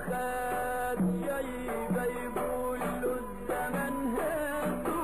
خد شيبة يقول له الزمن هاتوه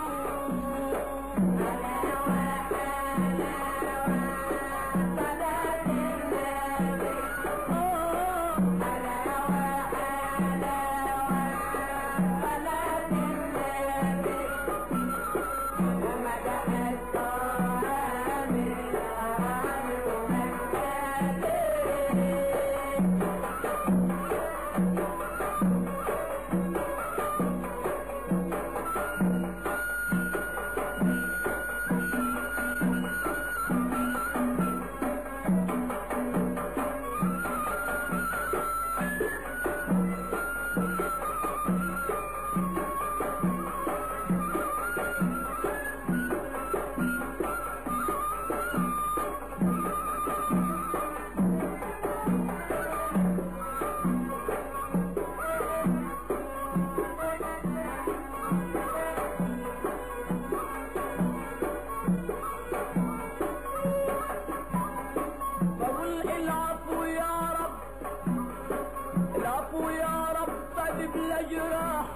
بقول العفو يا رب العفو يا رب طبيب الجراح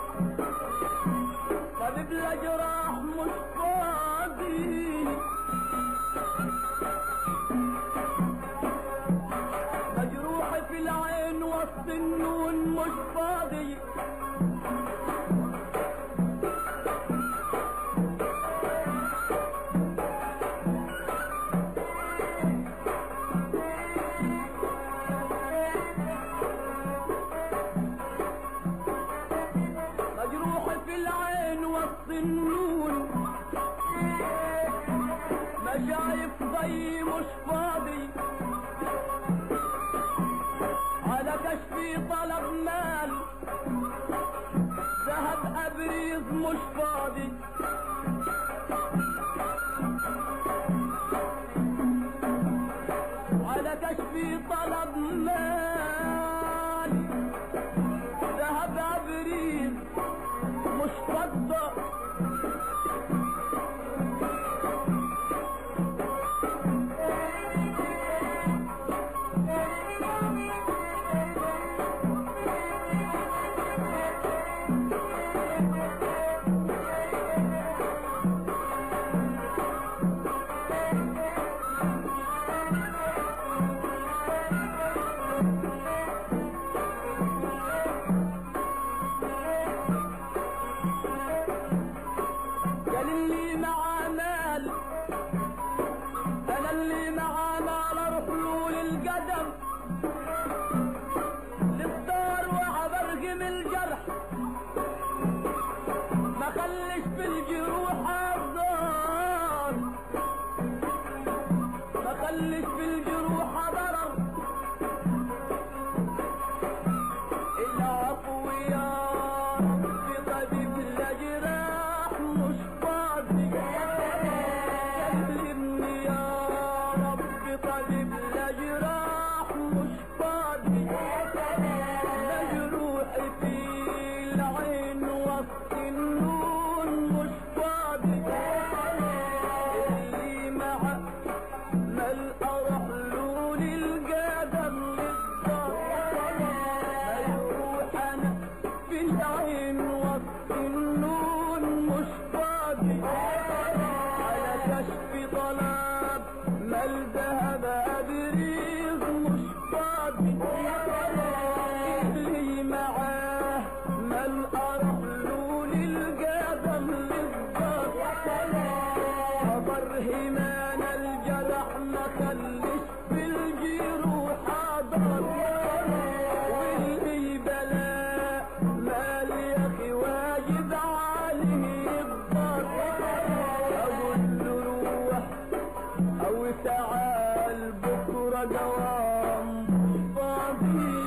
طبيب الجراح مش فاضي مجروح في العين وسط النون مش فاضي مجروح في العين وسط النون ما شايف ضي مش فاضي على كشفي طلب مال ذهب ابريز مش فاضي على كشفي طلب مال ذهب ابريز مش فضة قال اللي معاه مال انا اللي معاه مال اروح له للقدم للدار وعبرقم الجرح ما خلش في الجروح الضار ما خلش في الجروح ضرر العفو يا رب طبيب الجراح مش فاضي كلمني يا رب طبيب الجراح مش فاضي مجروحي في العين وسط النون مش فاضي اللي معه مال اروح له للقدم للدار ما يروح انا في العين وسط النون مش فاضي على كشف طلب مال ذهب ابريز مش فاضي اللي معاه مال اروح له للقدم للدار خبر همان الجرح ما خلش في الجروح حضر واللي بلاء مال يا اخي واجب عليه الضر اقول له روح او تعال بكره دوام فاضي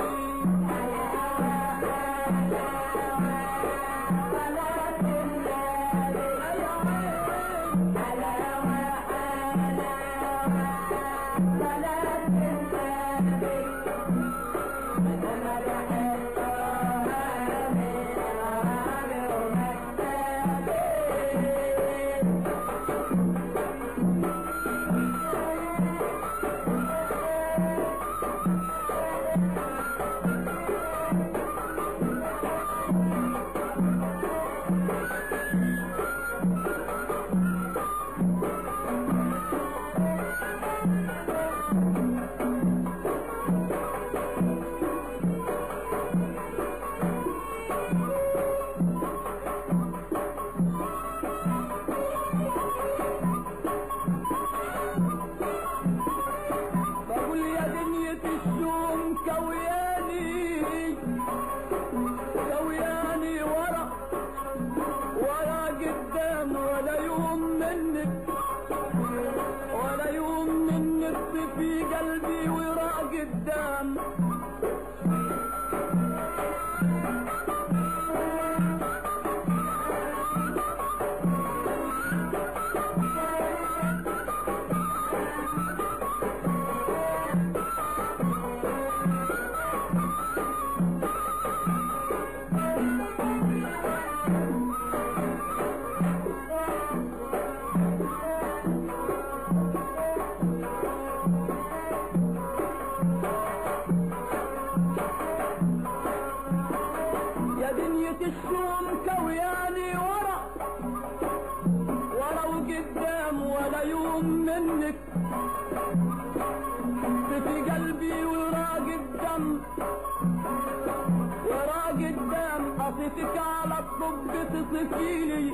آفة الشوم كوياني ورا ورا وقدام ولا يوم منك في قلبي وراق الدم وراق الدم أصفك على الطب تصفيلي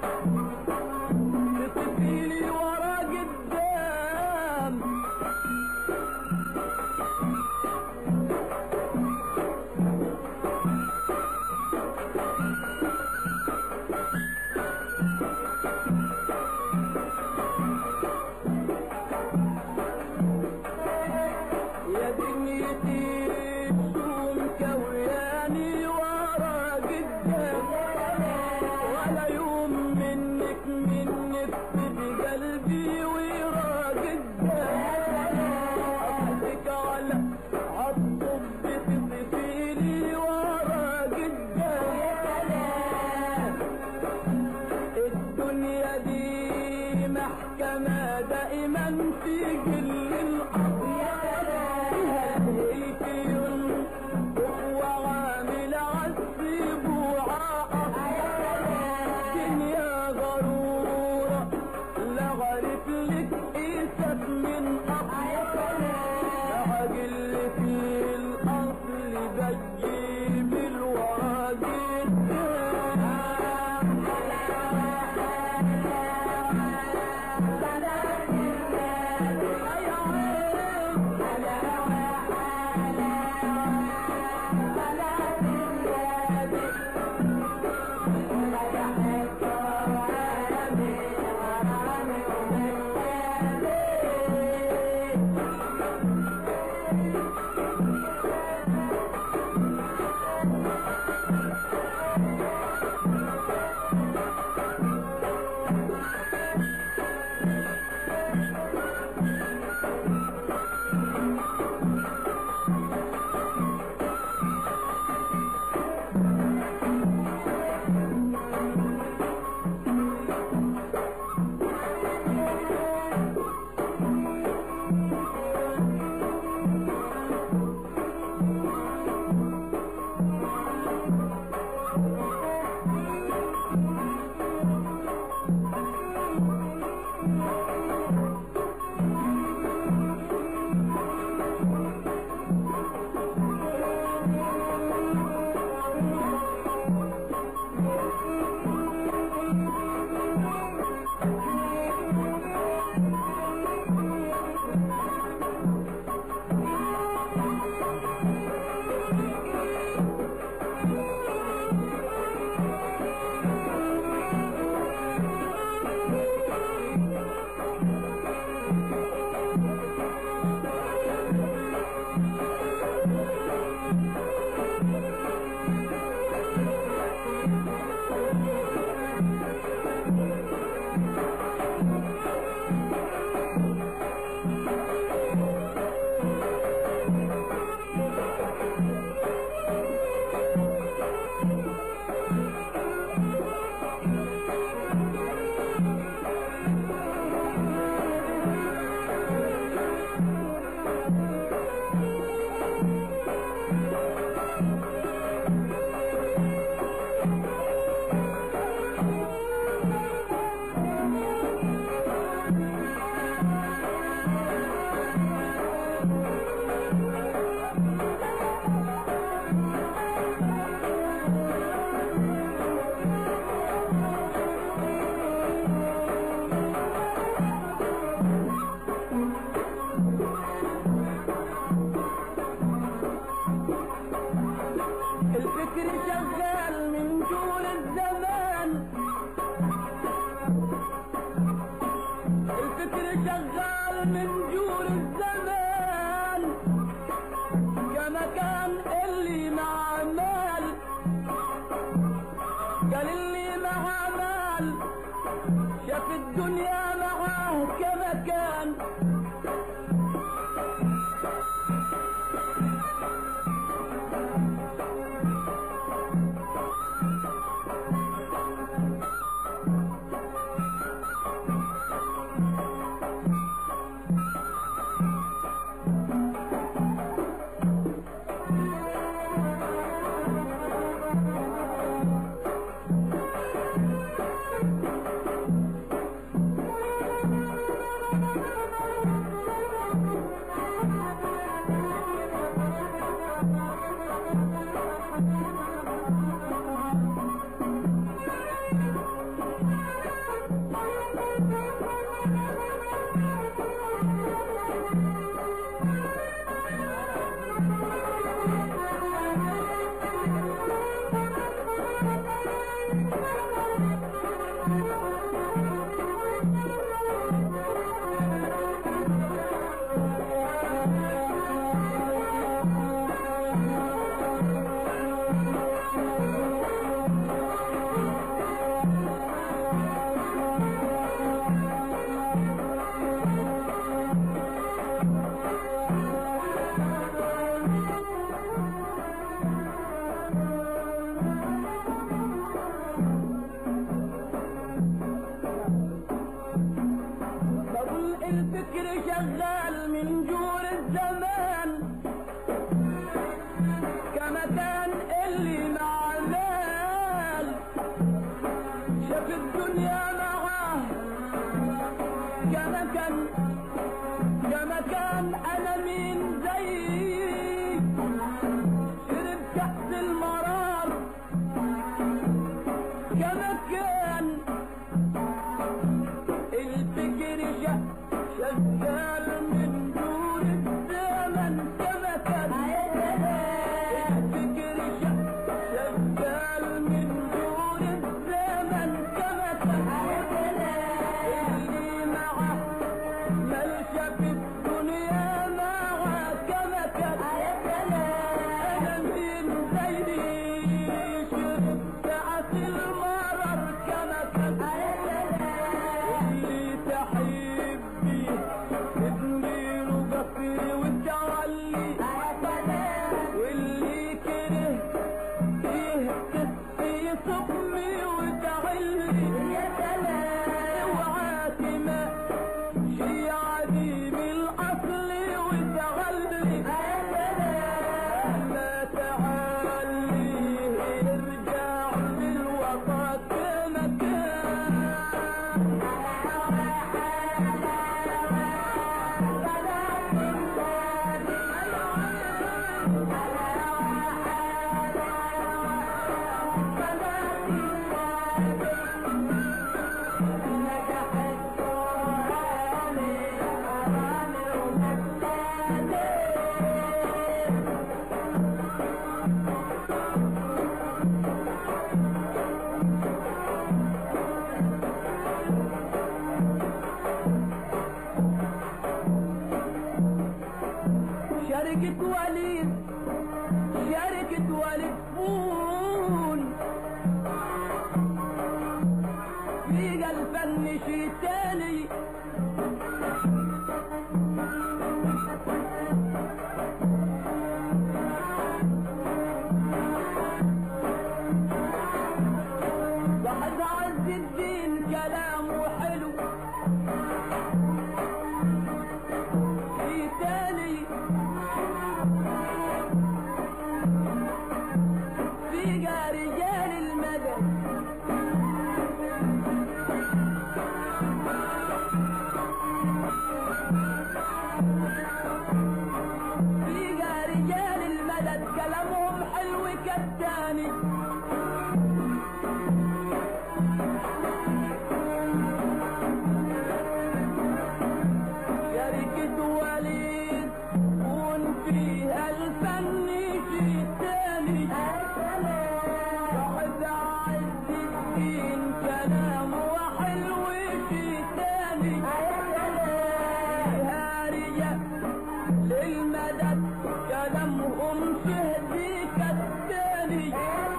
تصفيلي وراق الدم يا دنيتي شوم كوياني ورا قدام ولا يوم منك منك بقلبي ورا قدام أصدق على عالطب تصفيلي ورا قدام الدنيا دي محكمة دائما في كل الأطيار هيكل هو عامل عالصيب وعاقب دنيا غرورة لا عرف لك إيسك من أقل عقل في الأصل بجيب الواجب الفكر شغال من طول الزمان الفكر شغال من جور الزمان كما كان اللي مع مال قال اللي مع مال شاف الدنيا معاه كما كان بقول الفكر شغال من جور الزمان كما كان اللي مع مال شاف الدنيا معاه كما كان كما كان انا مين زي شرب كأس المرار كما كان الفكر ش- شغال من دور الزمن كما كان الفكر ش- شغال من دور الزمن كما كان اللي معه ملشى في الدنيا معه كما كان انا مين زيي شرب ساعة المرر كما كان اللي تحبي ابني له قصري وتعلي واللي كره يهتف يسقمي وتعلي اوعاك ما شي عديم الاصل وتغلي لا تعلي ارجع بالوسط مكان شركة وليد شركة وليد فون في الفن شي تاني واحد عز الدين كلامه حلو في تاني في رجال المدى في رجال المدد كلامهم حلو كالتاني شركة وليد كون فيها الفن شي تاني واحد عز الدين كلامه حلو شي تاني فيها رجال للمدد كلامهم شهدي كالتاني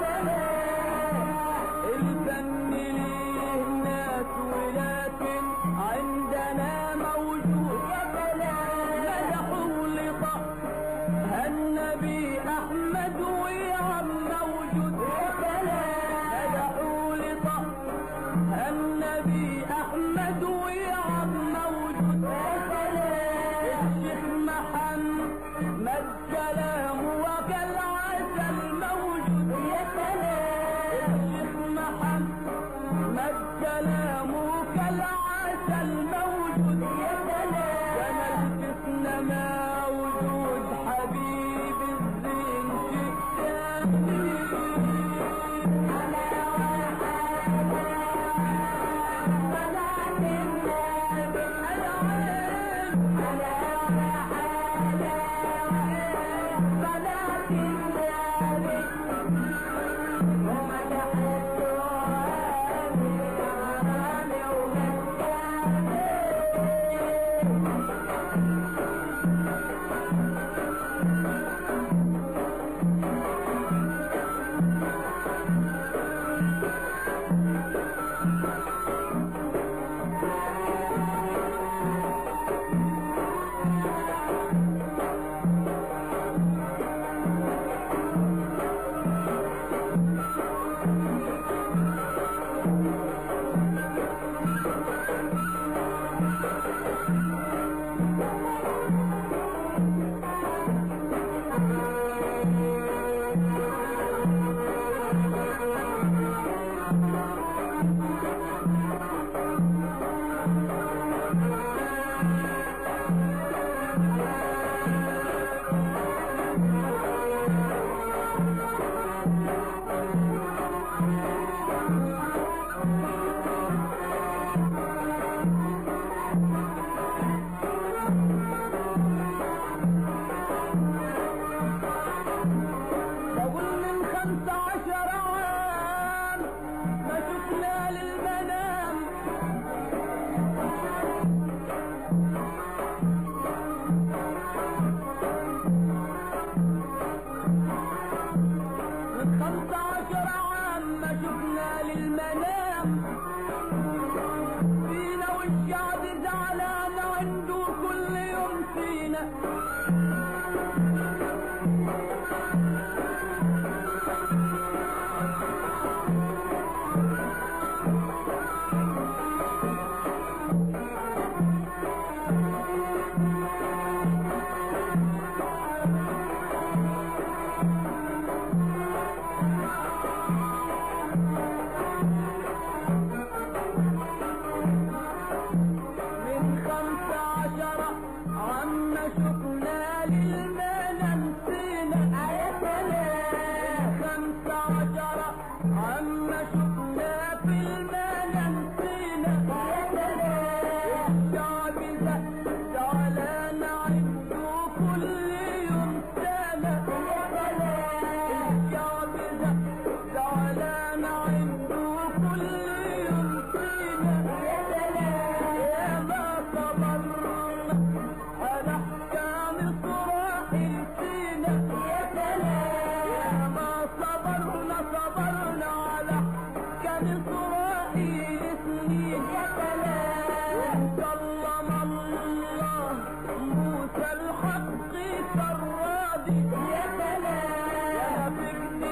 الفن ليه ناس ولكن عندنا موجود مدحوا لطه النبي احمد ويعم موجود مدحوا لطه النبي احمد ويعم موجود الشيخ محمد كلامه وكالعسل موجود الشيخ محمد كلامه كالعسل موجود كما الجسم موجود حبيب الزين شتاني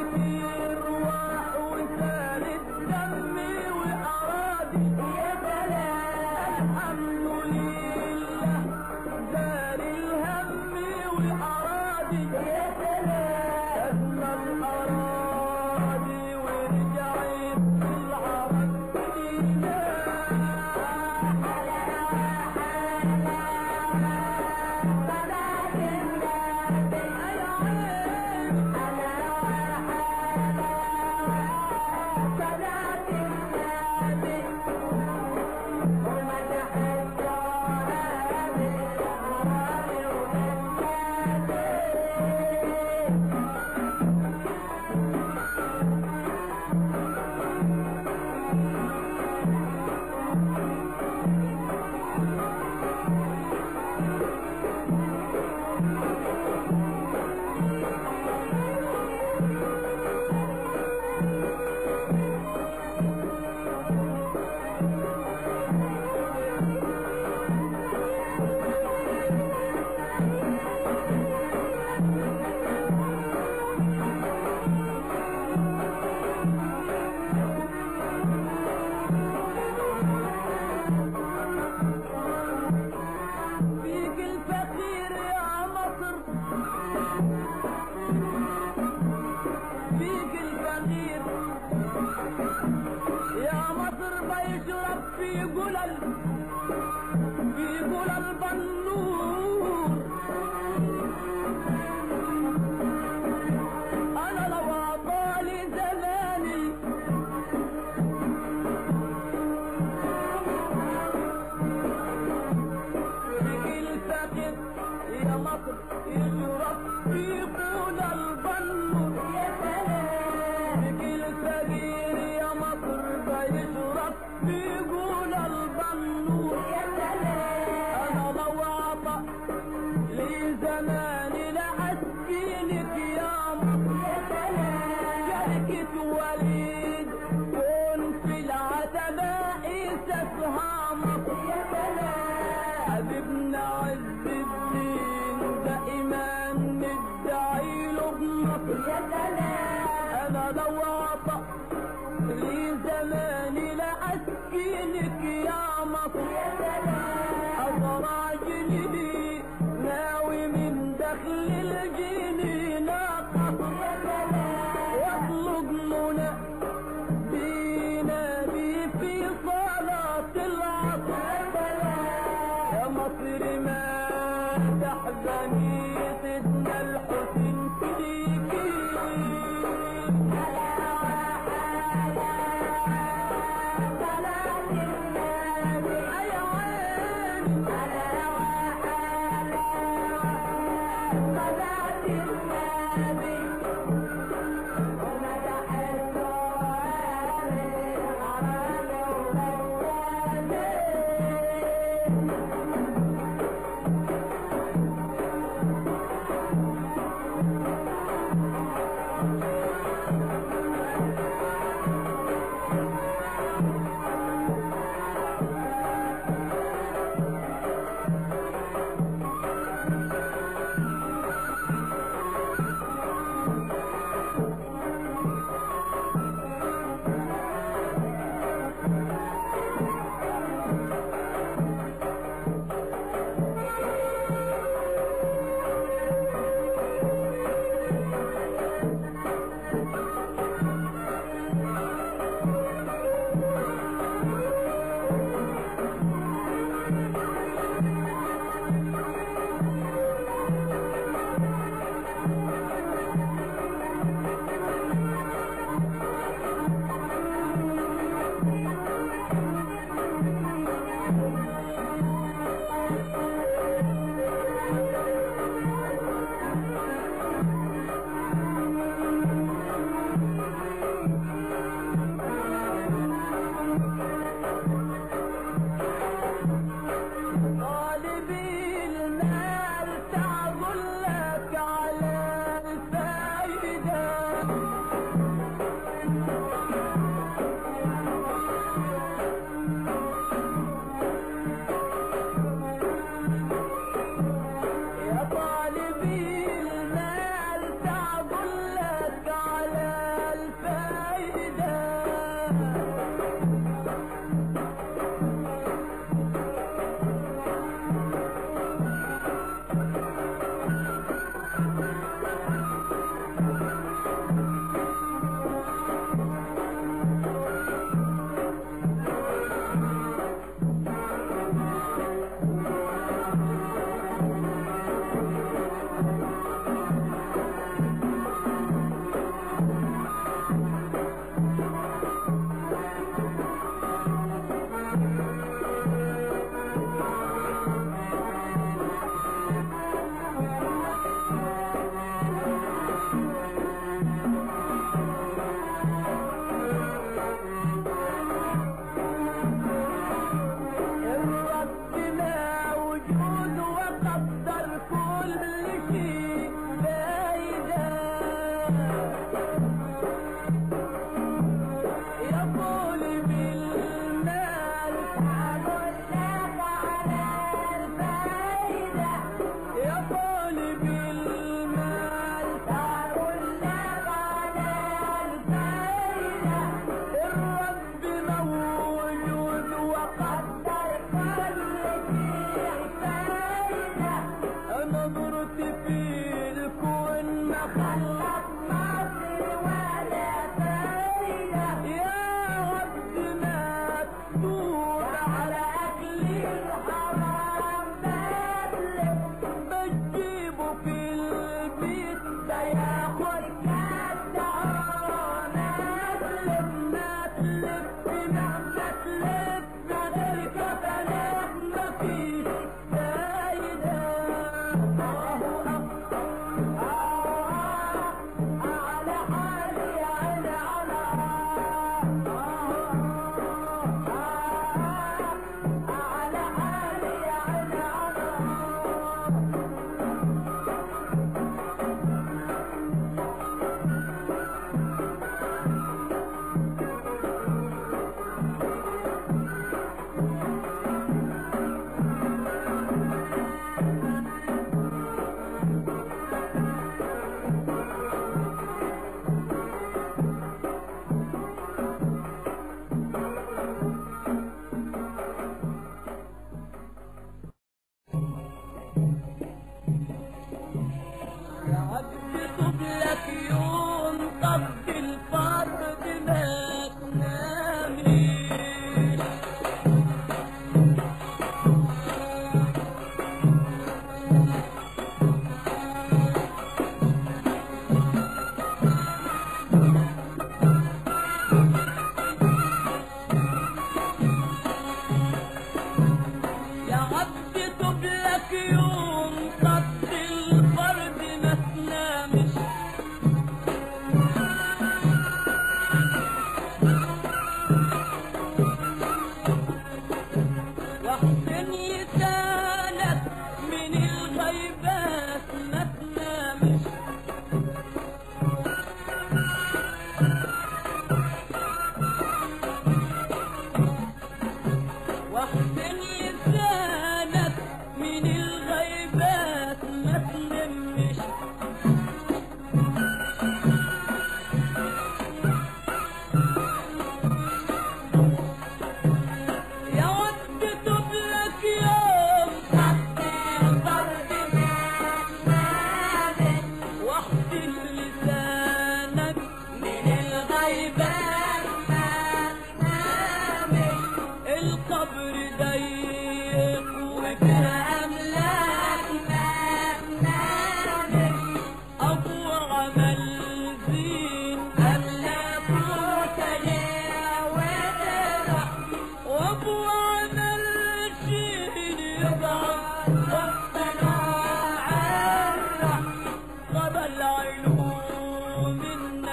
في رواح وسالت دمي وأرادي يا سلام الحمد لله زال الهم وأرادي يا سلام الأراضي ورجعت العرب فيك الفقير يا مصر فيك الفقير يا مصر بيشرب في قلل في قلل بنور انا لو اعطالي زماني فيك الفقير يا مصر يشرب في قول البنور يا سلام فيك الفقير يا مصر بيشرب في قول البنور يا سلام انا لو اعطى لي زماني لاسكنك يا مصر يا سلام شركة وليد كن في العتباء تفهمك يا سلام حبيبنا عز الدين دائما ندعي له بنصر يا سلام انا لو اعطى لي زماني لاسكنك يا مصر يا سلام افراجني ناوي من دخل الجنين قصر يا سلام واطلب منى بينادي في صلاة العصر يا مصر ما تحزني سيدنا الحسين فيكي يا عيني طالبي المال تعظل لك على الفائدة يا طالبي المال تعظل لك على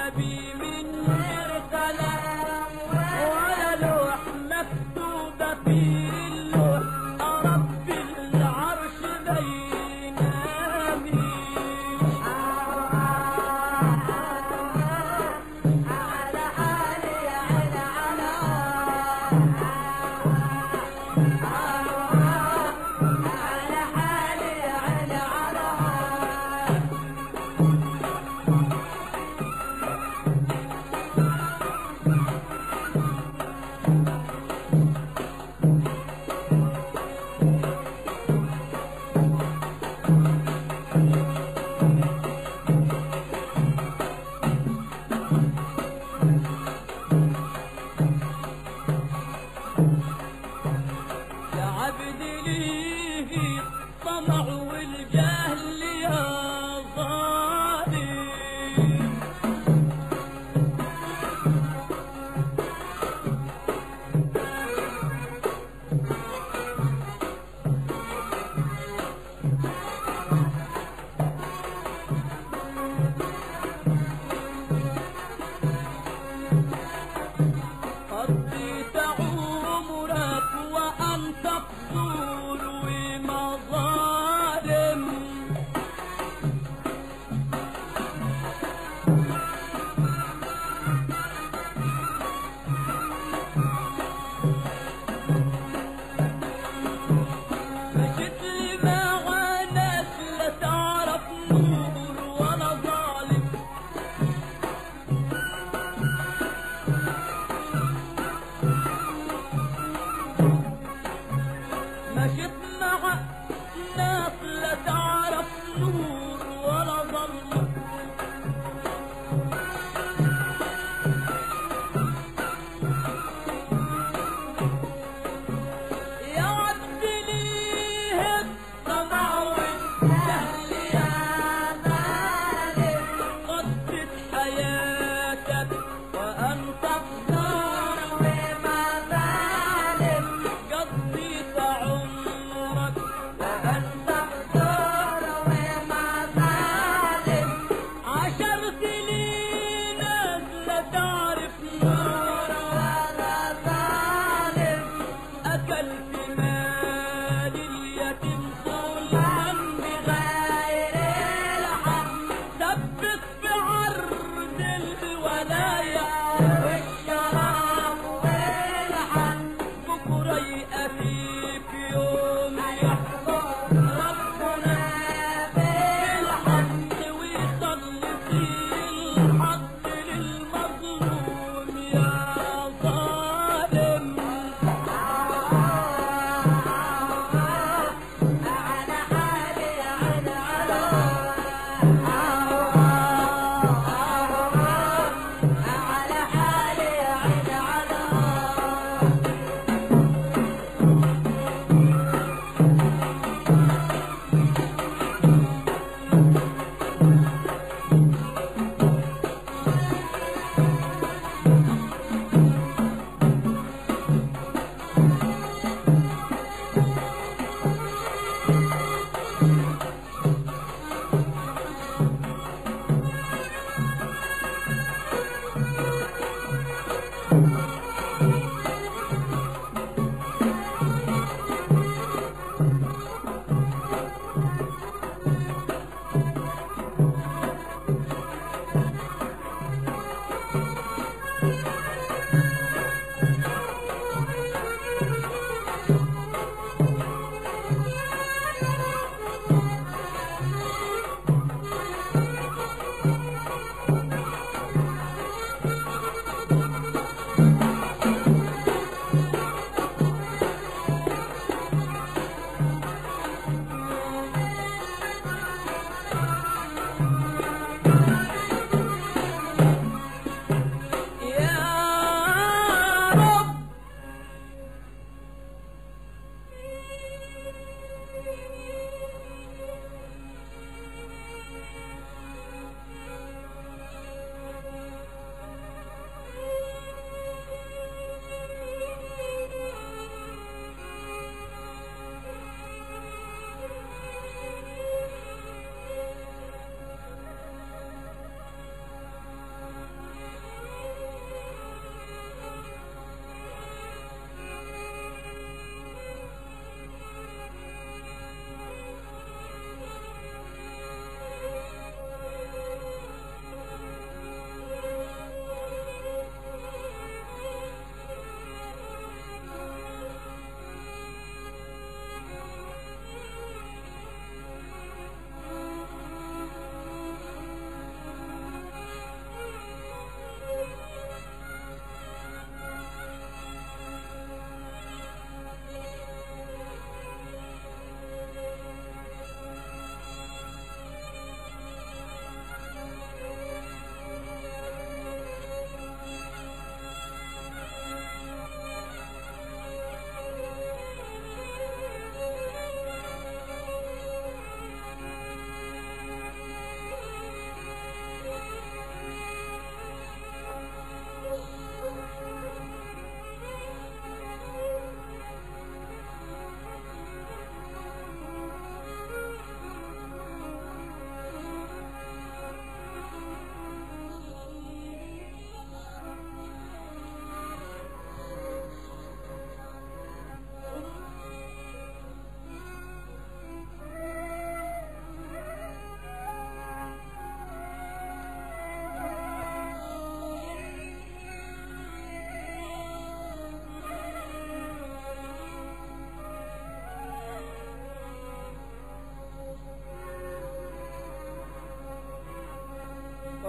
نبي من غير كلام ولا لوح مكتوبة في اللوح رب العرش بينامي يا عبد ليه الطمع والجهل يا ظالم قضيت عمرك وأنت قصور ومظالم مشيت لي مع ناس لا تعرف نور ولا ظالم مشيت مع ناس لا تعرف نور ولا ظلمة يا عبد ليه الطمع والجهل يا ظالم قضت حياتك وأنت بصار ومظالم قضيت عمرك وأنت بصار ومظالم عشرت لي ناس لا تعرف نور ولا ظالم أكلت مال اليتيم ظلما بغير الحق ثبت في عرض الولاية والشراب والحق بكرة يأتيك يوم يحضر ربنا بالحق ويخلص الحق للمظلوم يا ظالم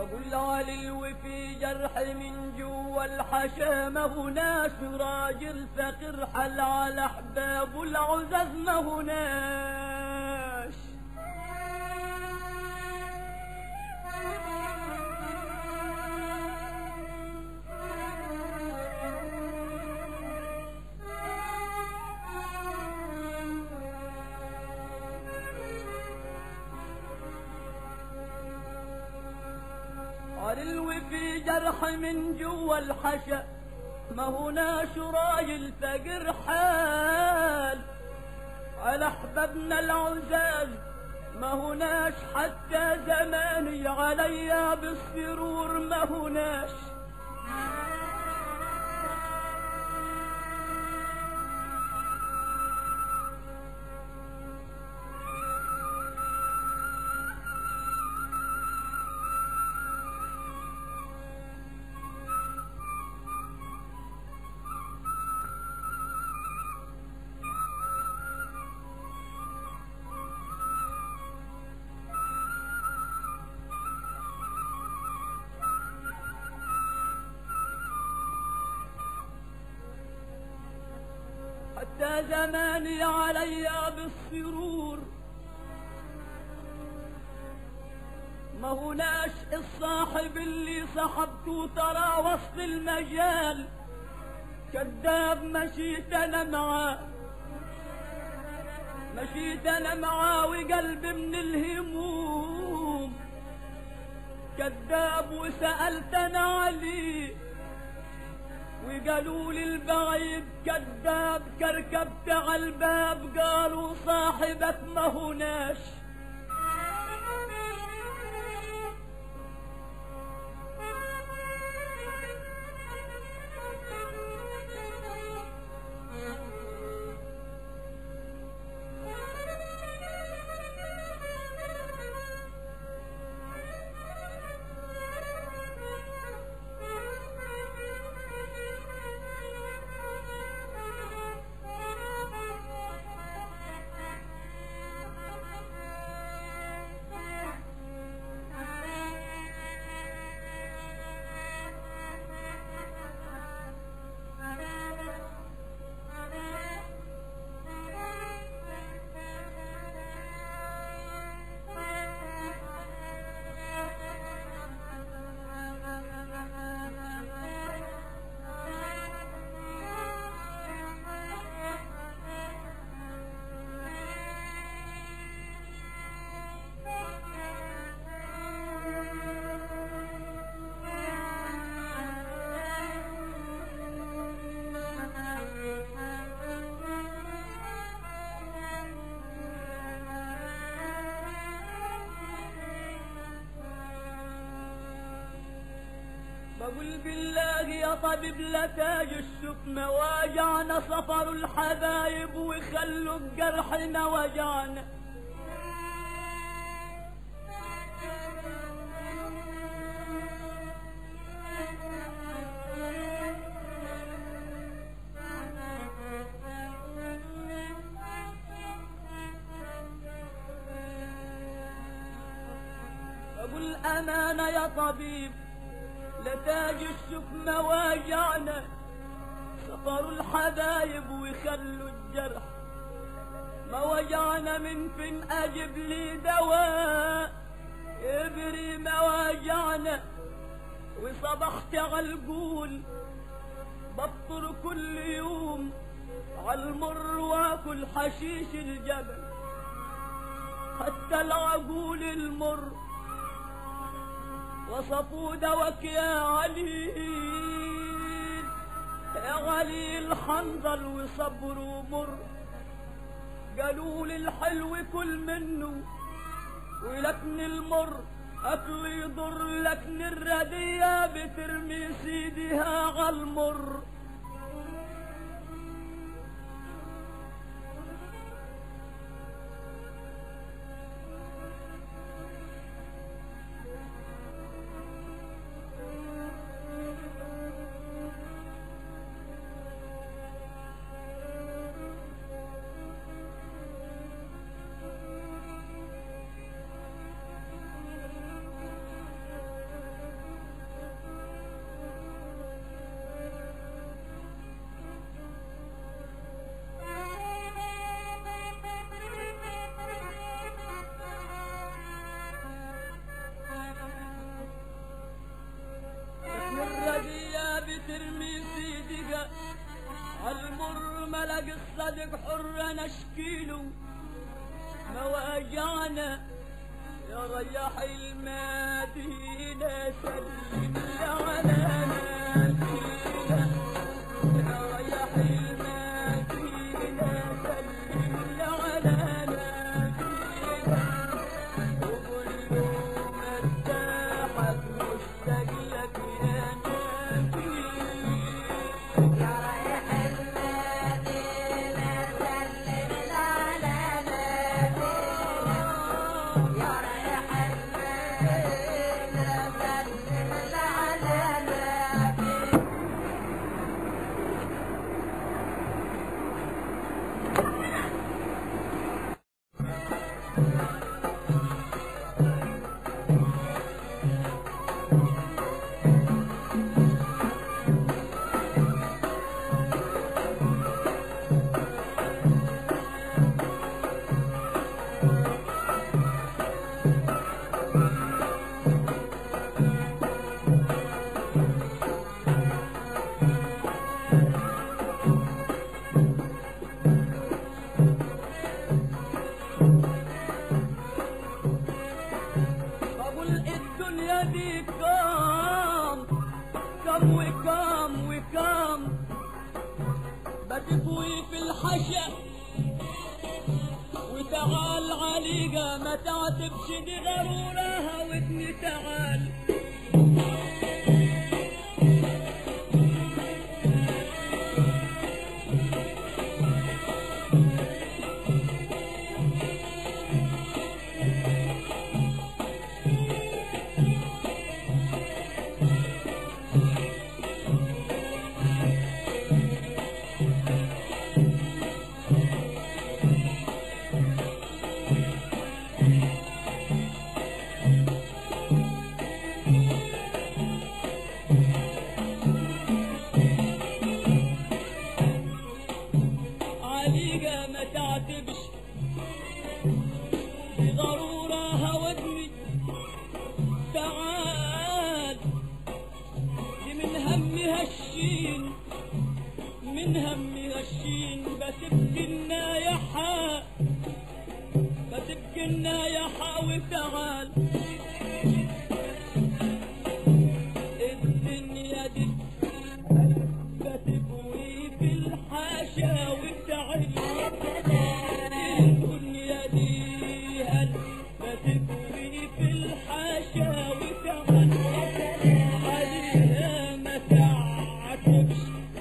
بقول علي وفي جرح من جوا الحشا ما هناش راجل فقير حل على احباب العزز ما هناش علو في جرح من جوا الحشا ما هناش راجل فقر حال على احبابنا العزاز ما هناش حتى زماني عليا بالسرور ما هناش حتى زماني عليا بالسرور ما هناش الصاحب اللي صحبته ترى وسط المجال كذاب مشيت انا معاه مشيت انا معاه وقلبي من الهموم كذاب وسألت انا عليه وقالوا لي البعيد كذاب كركبت على الباب قالوا صاحبك ما هناش بقول بالله يا طبيب لا تاج الشكم واجعنا سفر الحبايب وخلوا جرحنا وجعنا بقول أمانة يا طبيب لتاج الشكم واجعنا سفر الحبايب ويخلوا الجرح ما وجعنا من فين اجيب لي دواء ابري ما وجعنا وصبحت عالقول بفطر كل يوم عالمر واكل حشيش الجبل حتى العقول المر وصفوا دوك يا عليل يا عليل حنظل وصبر ومر قالوا لي الحلو كل منه ولكن المر أكل يضر لكن الردية بترمي سيدها عالمر المر ملق الصدق حر نشكيله مواجعنا يا ريح المدينة سلم على نبينا يا ريح المدينة سلم على نبينا وقل له مرتاحك مشتاق لك يا نبينا بقول الدنيا دي كام كام وكام وكام بتكوي في الحشا وتعال عليقة ما تعتبش دي غرورها وابني تعال عليقة ما تعتبش بضرورها ودني تعال دي من همها الشين من همها الشين بتبكي النايحة بتبكي النايحة وتعال الدنيا دي بتكوي في الحاشا وتعال الدنيا دي هل بتكوي في الحاشا وتعال عليها ما تعتبش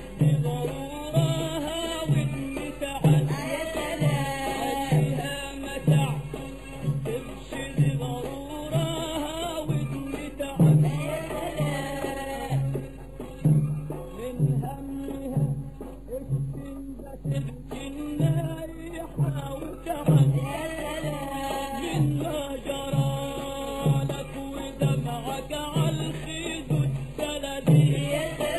بضرورها وإن تعال عليها ما تعتبش بضرورها وإن تعال من همها السن بتبكي النايحة وتعال مما جرى لك ودمعك عالخيز السلبي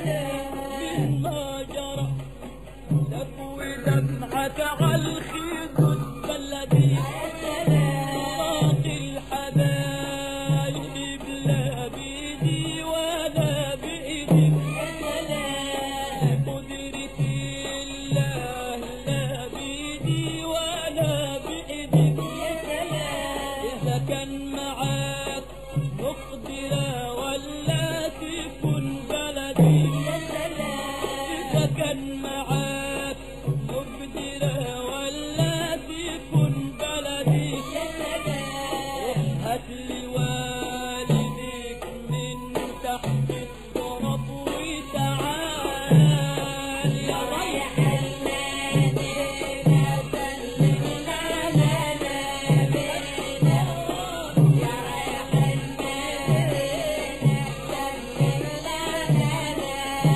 مما جرى لك ودمعك عالخيز السلبي باقي الحبايب لا بيدي ولا بإيدي قدرة الله لا بيدي ولا بإيدي إذا كان معاك مقدرة ولا تكون بلدي إذا كان معاك مقدرة ولا تكون بلدي هات لي والديك من تحت التراب وتعال يا ريح يا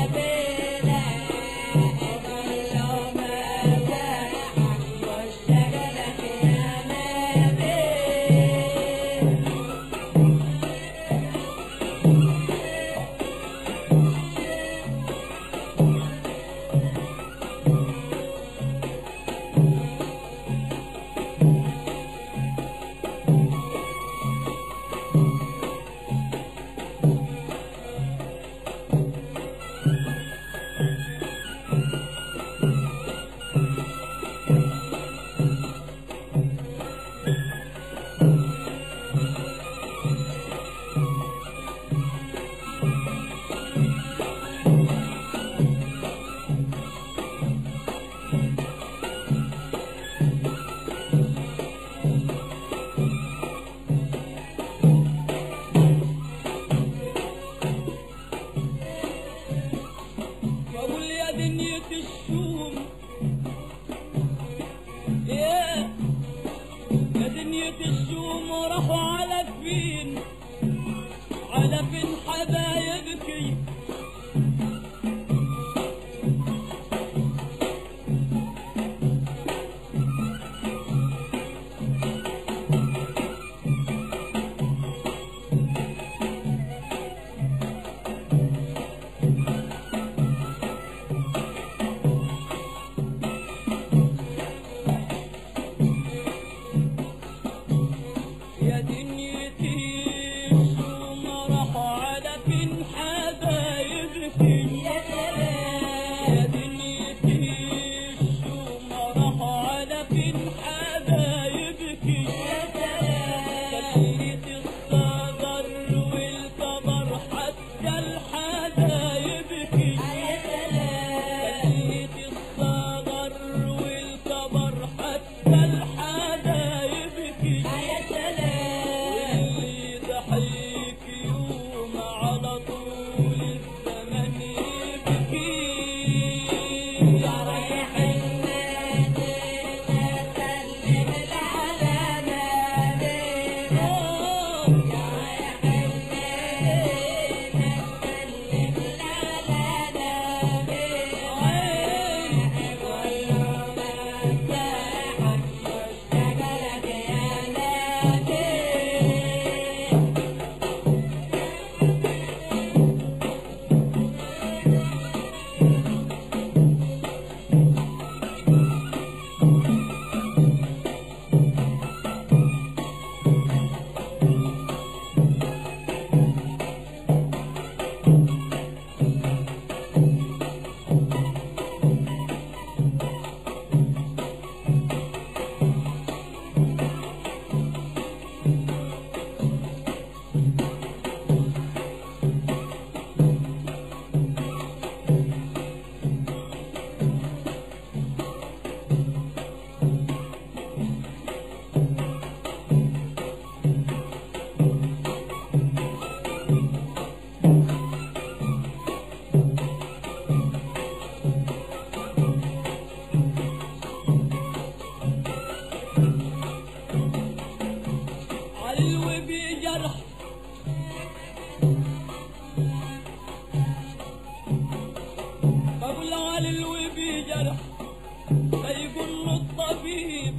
جرح فيقول له الطبيب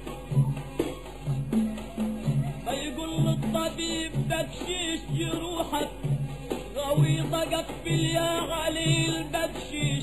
فيقول له الطبيب بكشيش جروحك غويطة قفل يا علي البكشيش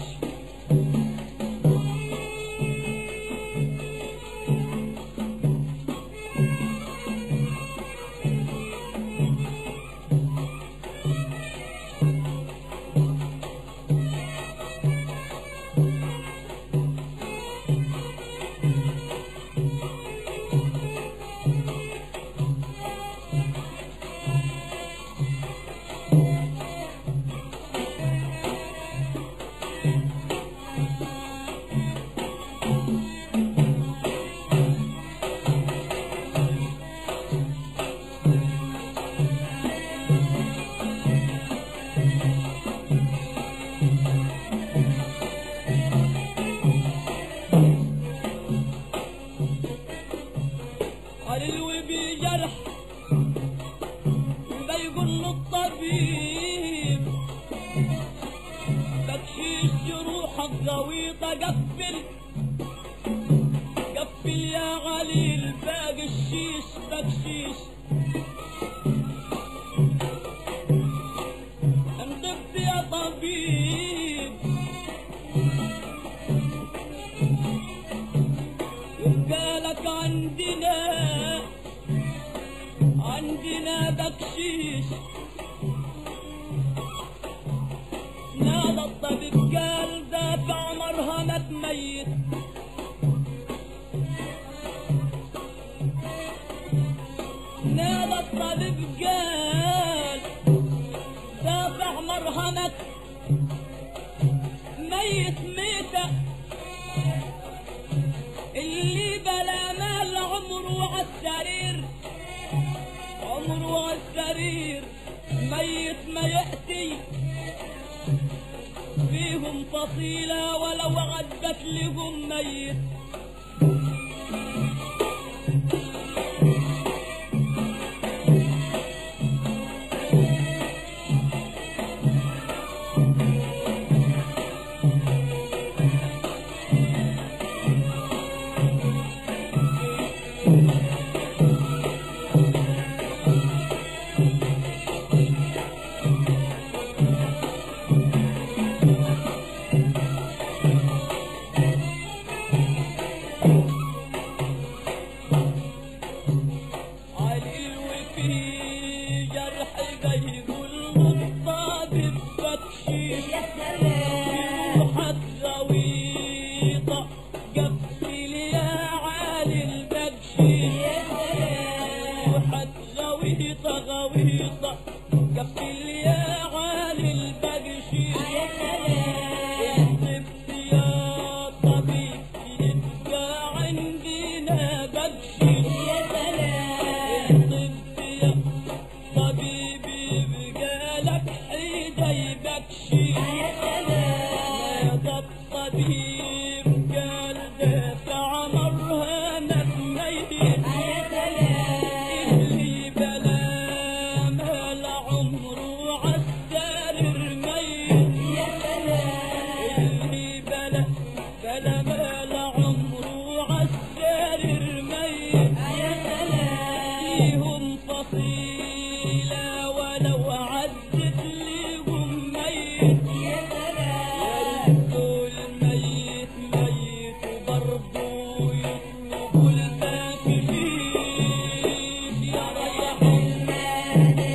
علوي بجرح بيقول له الطبيب بكشيش جروحك غويطة قفل قفل يا علي الباقي الشيش بكشيش انطبت يا طبيب يبقى لك عندنا عندنا بكشيش نادى الطبيب قال دافع مرهمة ميت نادى الطبيب قال دافع مرهمة ميت ميتة اللي بلا مال عمره عالسرير عمره عالسرير ميت ما يأتي فيهم فصيلة ولو عدت لهم ميت علي وفي جرح بيقول الطبيب بكشيش روحك غويطة قفل يا علي البكشيش روحك غويطة غويطة قفل يا علي البكشيش طبت يا طبيب يبقى عندنا بكشيش طبت يا طبيب يبقى لك حيدي بكشيش هذا الطبيب قال دافع مرهنة ميت اللي بلا مال عمره عالسرير ميت اللي بلا بلا مال عمره عالسرير ميت فيهم فصيلة ولو عدت لهم ميت يردوا الميت ميت وبرضو يطلبوا الباكشيش يا ريح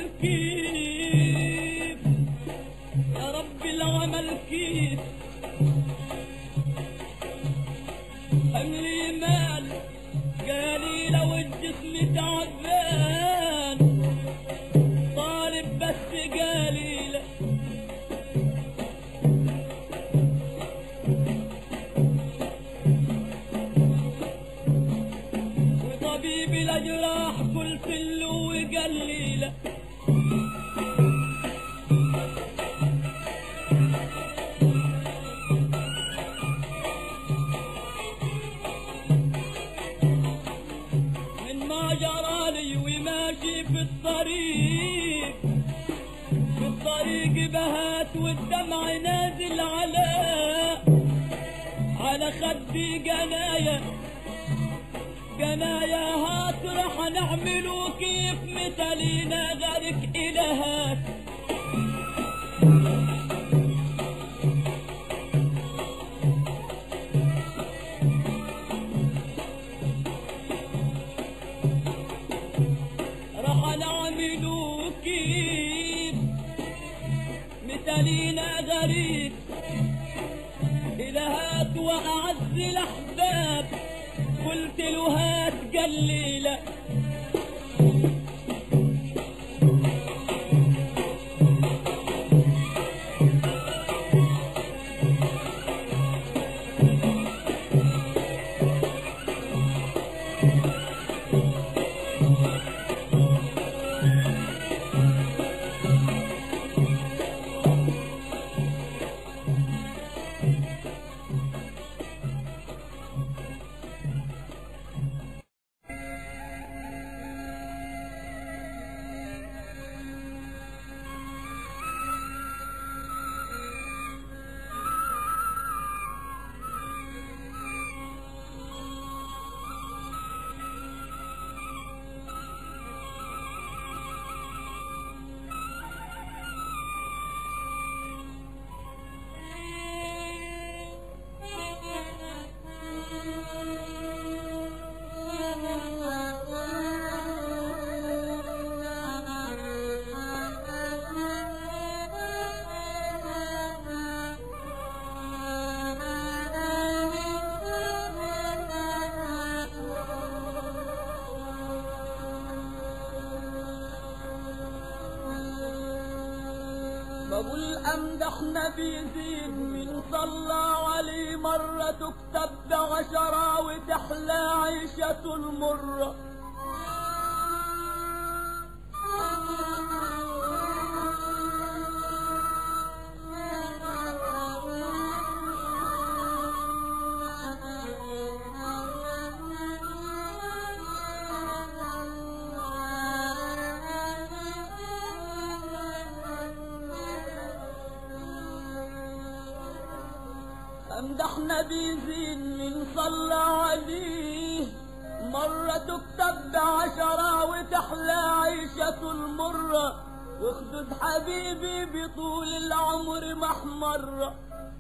كيف يا رب العمل كيف حملي مال قالي لو الجسم تعبان طالب بس قالي لا وطبيب الاجراح قلت له وقال لي لا من ما جرالي وماشي في الطريق في الطريق بهات والدمع نازل على على خدي جنايا جنايا هات رح نعملوا كيف مثلينا غيرك إلهات رح نعملوا كيف مثلينا غريب إلهات وأعز الأحباب قلت له هات قال لي لا بقول امدح نبي زيد من صلى عليه مرة تكتب بعشرة وتحلى عيشة المرة امدح نبي زين من صلى عليه مرة تكتب بعشرة وتحلى عيشة المرة واخدد حبيبي بطول العمر محمرة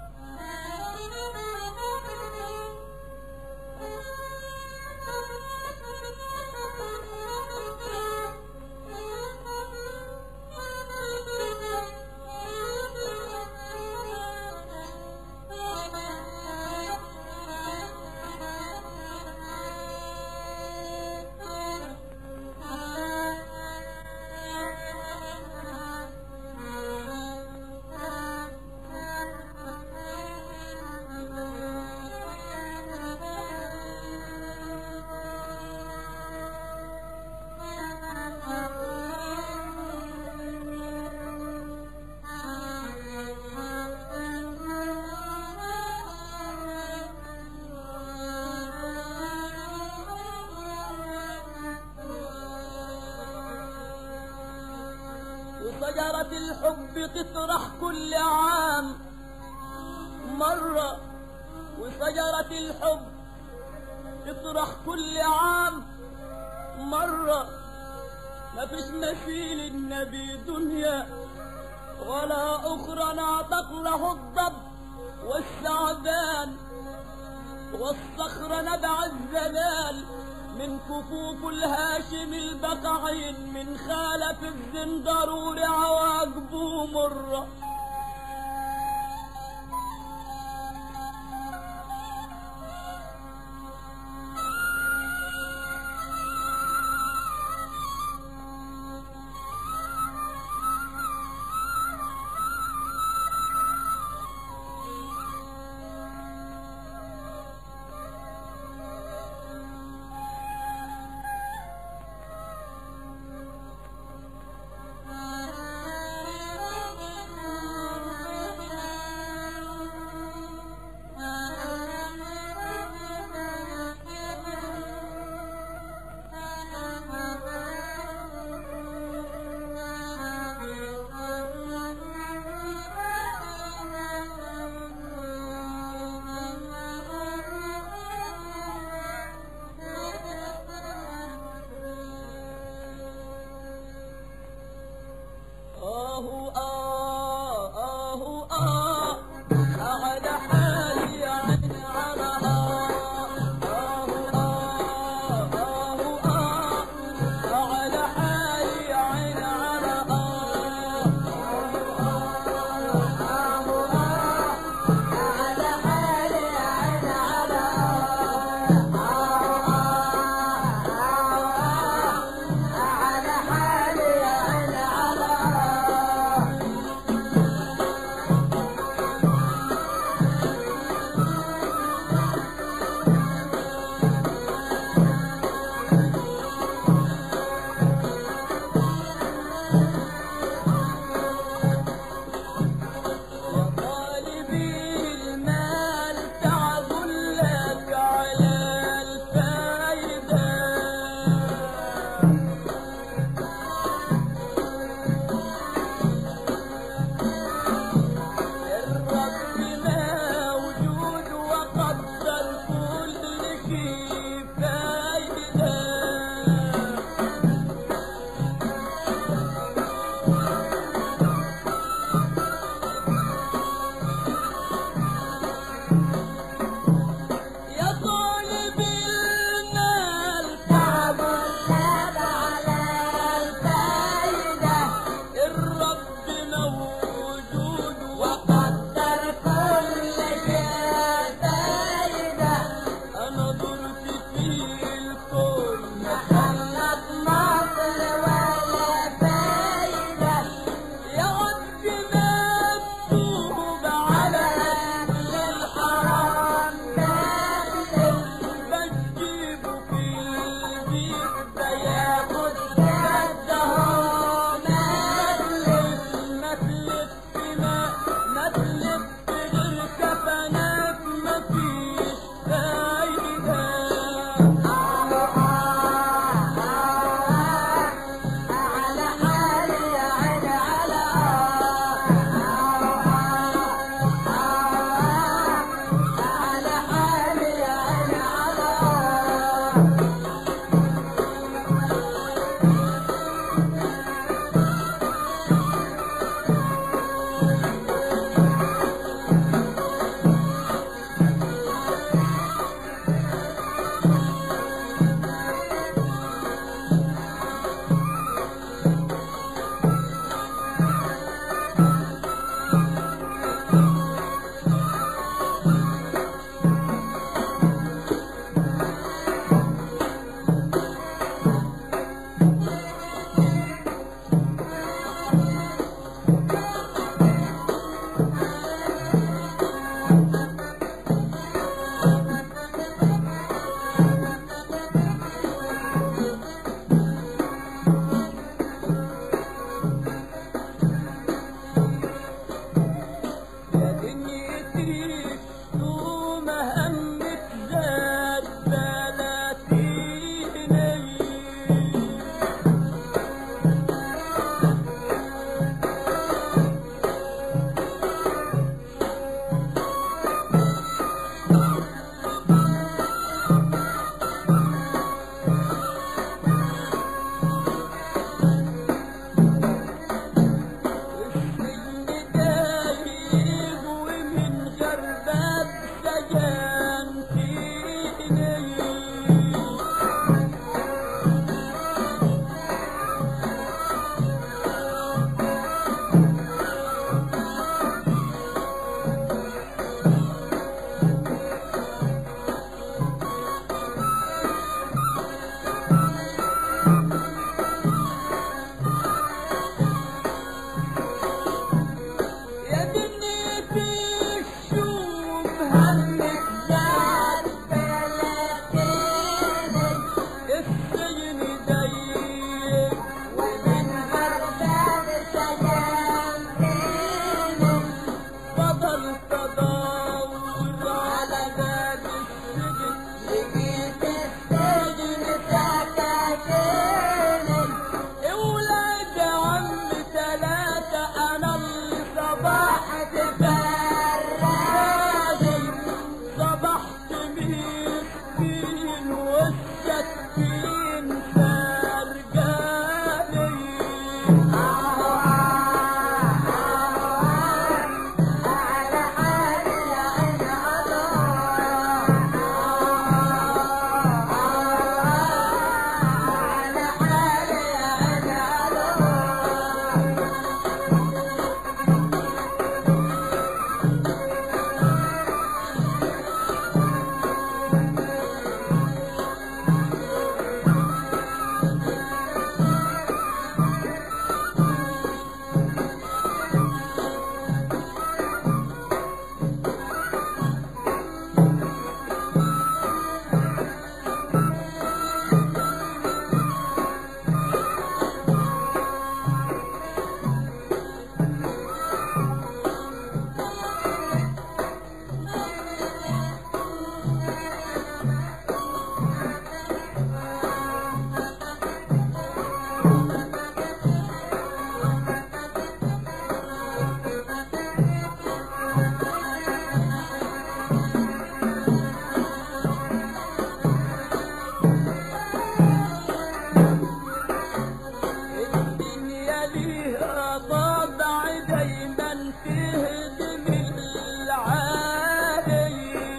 وشجرة الحب تطرح كل عام مرة وشجرة الحب تطرح كل عام مرة ما فيش مثيل النبي دنيا ولا أخرى نعتق له الضب والثعبان والصخر نبع الزلال من كفوف الهاشم البقعين من خالف الذن ضروري عواقبه مره دايما تهدم العالي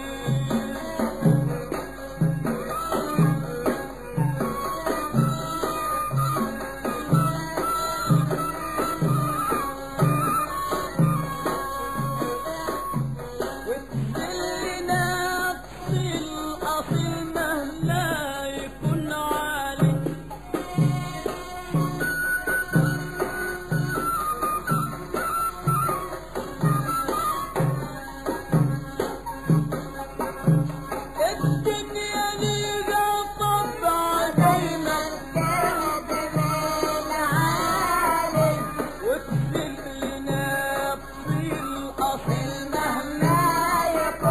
وتخلينا أصيل أصيل مهما يكون عالي الدنيا ليها طبع دايما وتخلينا أصيل أصيل مهما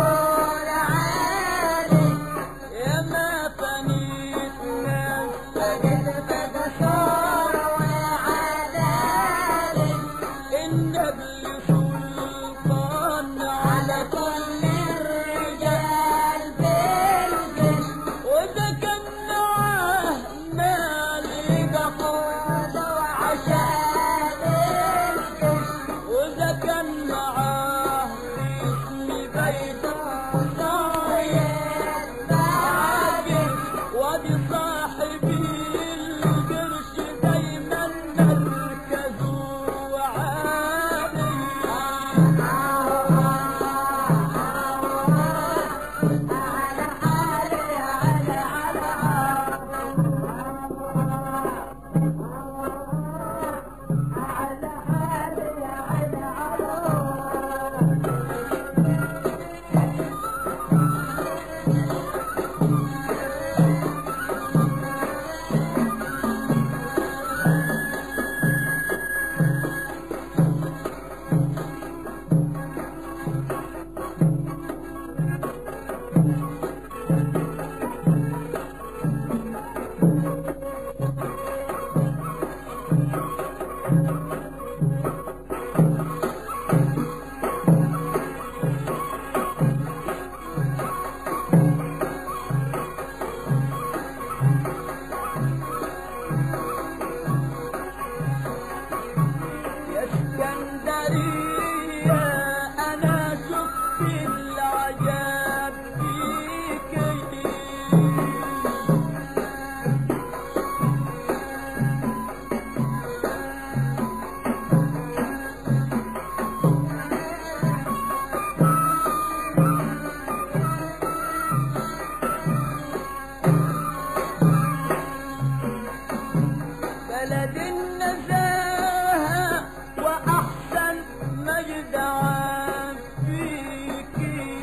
يا ما فنيت ناس النبي سلطان على كل الرجال وإذا كان معاه مال يقحط وإذا كان معاه اسم بيت صاير عاجز وادي صاحبي القرش دايما مركزه عالي يا اسكندرية أنا شفت العجاب فيكي بلد النزاهة وأحسن مجد عام فيكي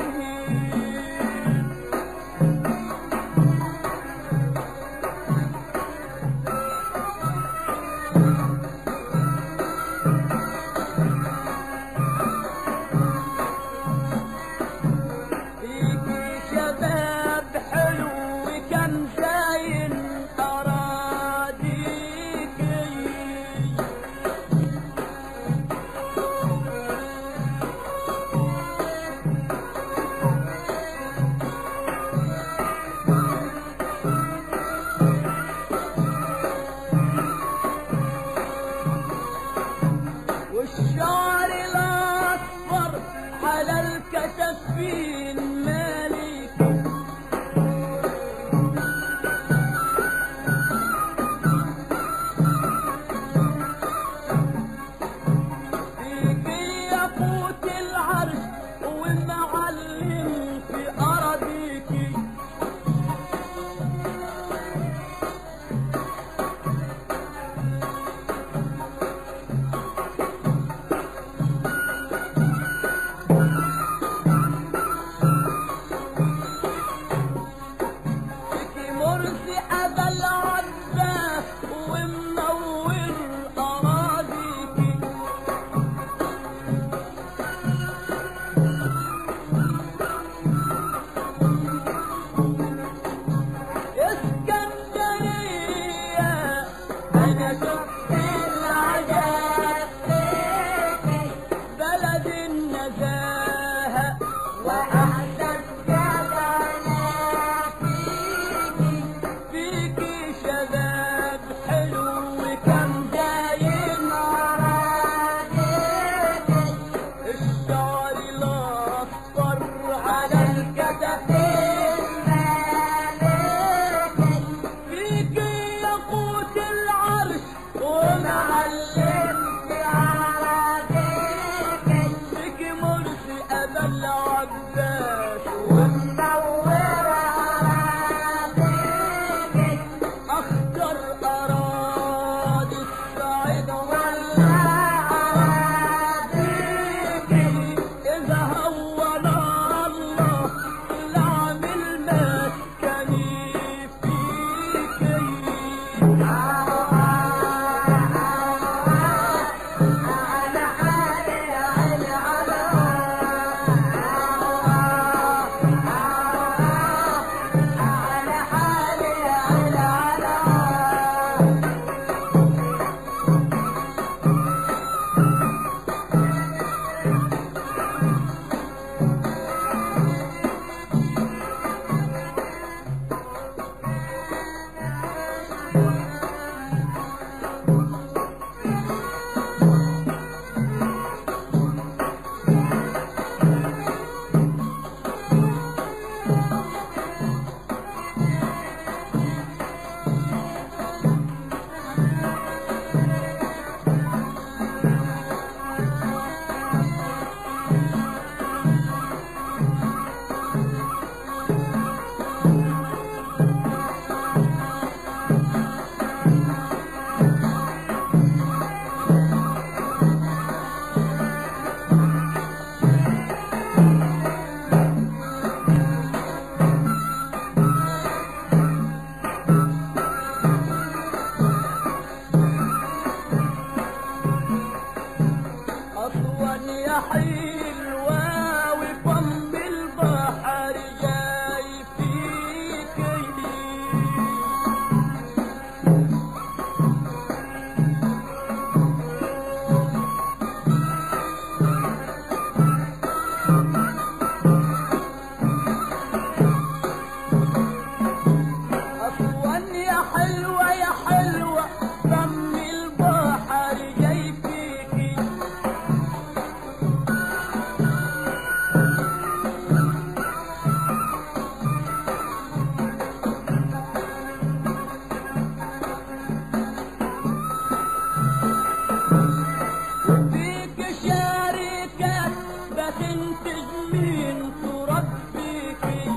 فيكي شباب حلو كم زاين أراضيكي والشعر الأصفر على الكتفين مالك فيك يفوت العرش ومعلم في أراضيكي أسوان يا حلوة وفم البحر جاي فيك أسوان يا حلوة يا حلوة فم البحر جاي فيكي فيك شركات بتنتج من تربيكي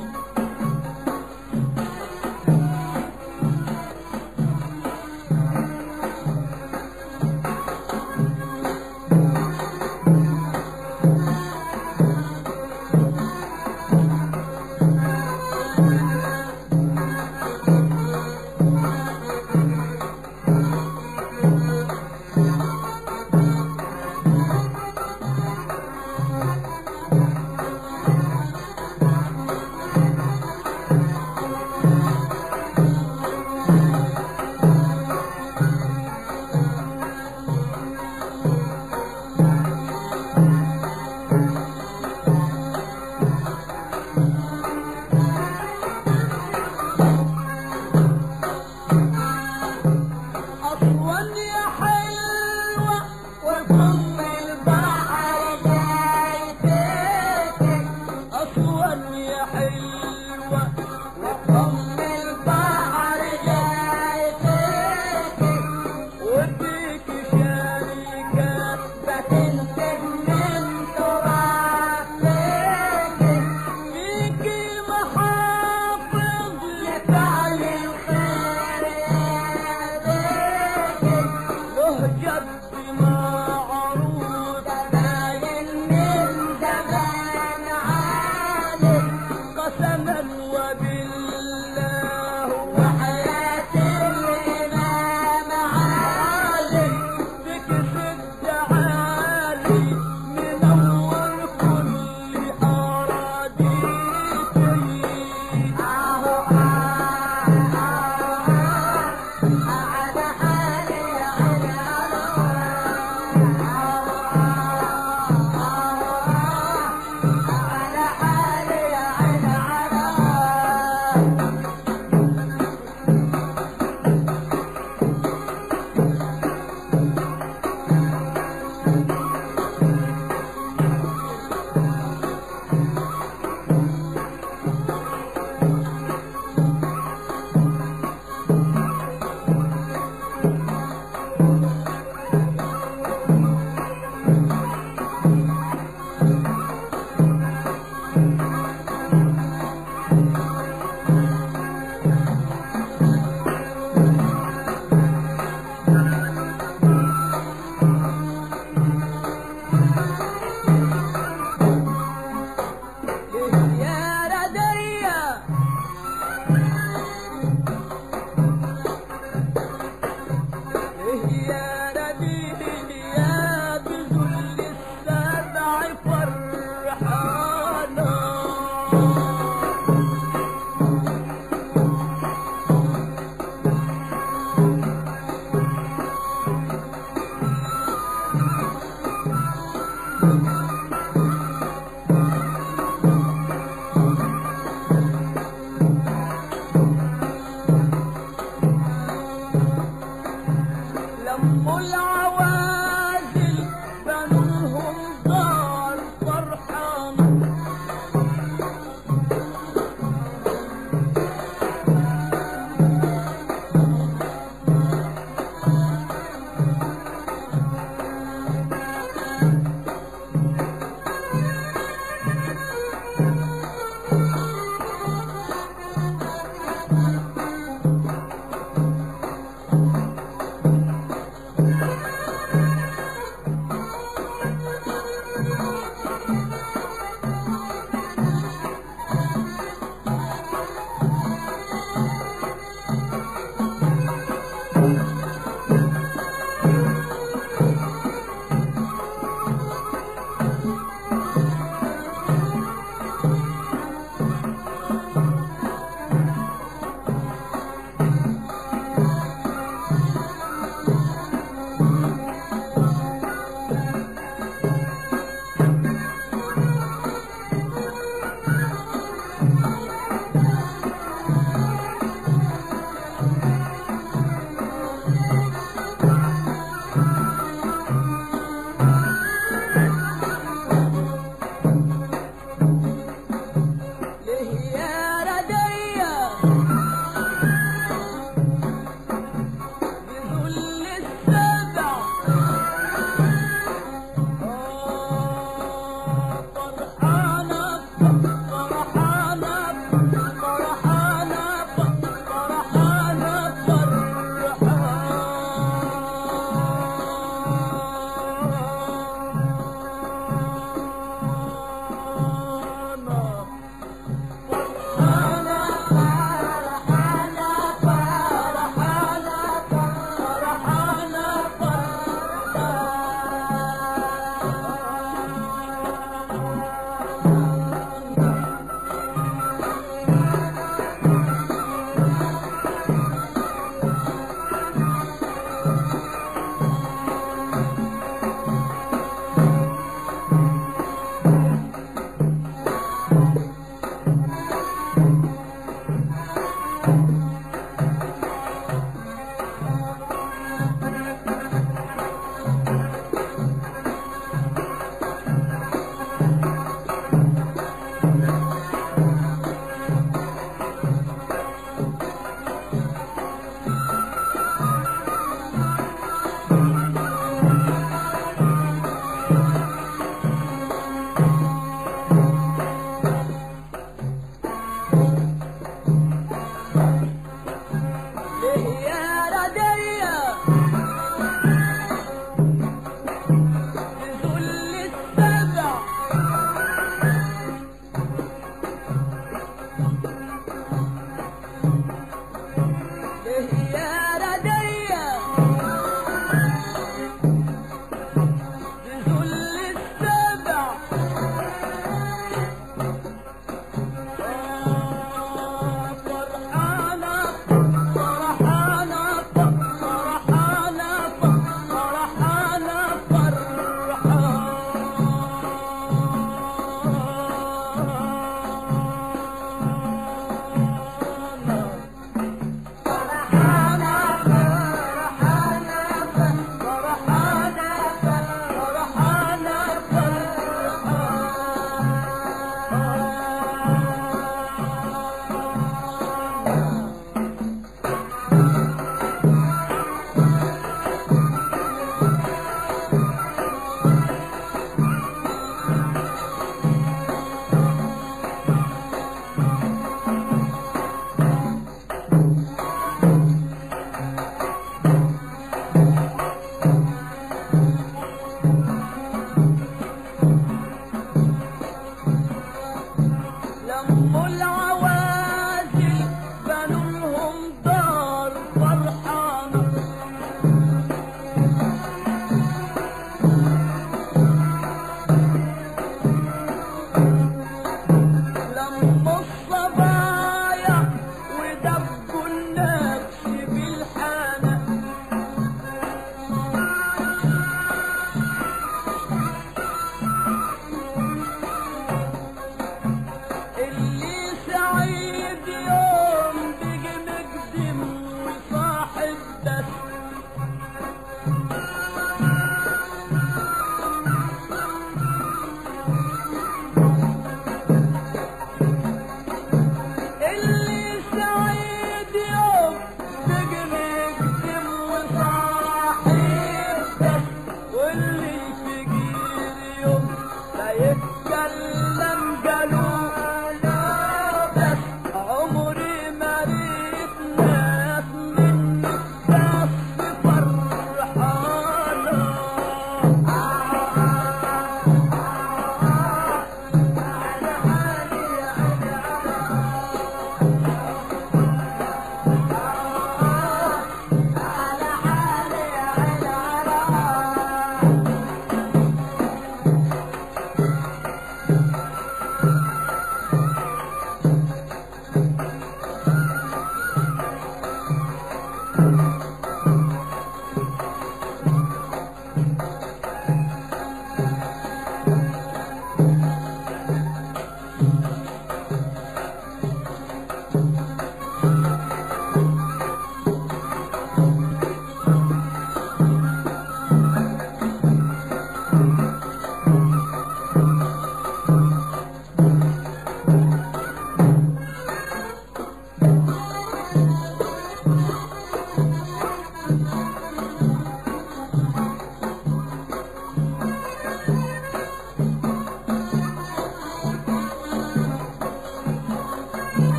أسوان يا حلوة وفم